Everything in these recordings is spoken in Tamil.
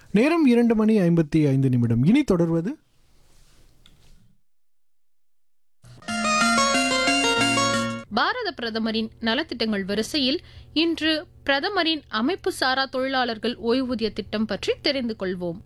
நேரம் இரண்டு மணி ஐம்பத்தி ஐந்து நிமிடம் இனி தொடர்வது பாரத பிரதமரின் நலத்திட்டங்கள் வரிசையில் இன்று பிரதமரின் அமைப்பு சாரா தொழிலாளர்கள் ஓய்வூதிய திட்டம் பற்றி தெரிந்து கொள்வோம்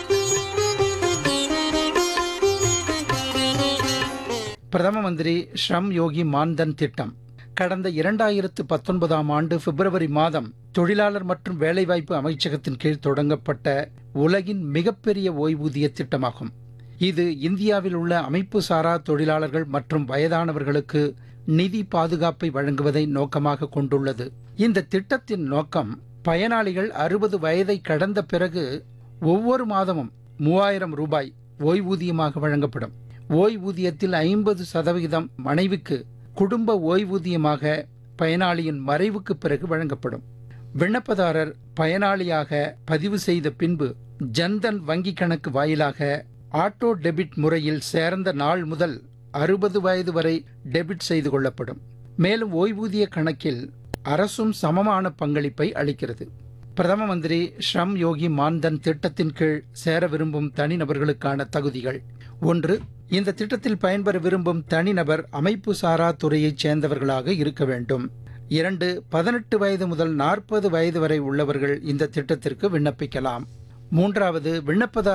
பிரதம மந்திரி ஸ்ரம் யோகி மான்தன் திட்டம் கடந்த இரண்டாயிரத்து பத்தொன்பதாம் ஆண்டு பிப்ரவரி மாதம் தொழிலாளர் மற்றும் வேலைவாய்ப்பு அமைச்சகத்தின் கீழ் தொடங்கப்பட்ட உலகின் மிகப்பெரிய ஓய்வூதிய திட்டமாகும் இது இந்தியாவில் உள்ள அமைப்பு சாரா தொழிலாளர்கள் மற்றும் வயதானவர்களுக்கு நிதி பாதுகாப்பை வழங்குவதை நோக்கமாக கொண்டுள்ளது இந்த திட்டத்தின் நோக்கம் பயனாளிகள் அறுபது வயதை கடந்த பிறகு ஒவ்வொரு மாதமும் மூவாயிரம் ரூபாய் ஓய்வூதியமாக வழங்கப்படும் ஓய்வூதியத்தில் ஐம்பது சதவிகிதம் மனைவிக்கு குடும்ப ஓய்வூதியமாக பயனாளியின் மறைவுக்கு பிறகு வழங்கப்படும் விண்ணப்பதாரர் பயனாளியாக பதிவு செய்த பின்பு ஜன்தன் வங்கி கணக்கு வாயிலாக ஆட்டோ டெபிட் முறையில் சேர்ந்த நாள் முதல் அறுபது வயது வரை டெபிட் செய்து கொள்ளப்படும் மேலும் ஓய்வூதிய கணக்கில் அரசும் சமமான பங்களிப்பை அளிக்கிறது பிரதம மந்திரி ஸ்ரம் யோகி மான்தன் திட்டத்தின் கீழ் சேர விரும்பும் தனிநபர்களுக்கான தகுதிகள் ஒன்று இந்த திட்டத்தில் பயன்பெற விரும்பும் தனிநபர் அமைப்பு சாரா துறையைச் சேர்ந்தவர்களாக இருக்க வேண்டும் இரண்டு பதினெட்டு வயது முதல் நாற்பது வயது வரை உள்ளவர்கள் இந்த திட்டத்திற்கு விண்ணப்பிக்கலாம் மூன்றாவது விண்ணப்பதாரர்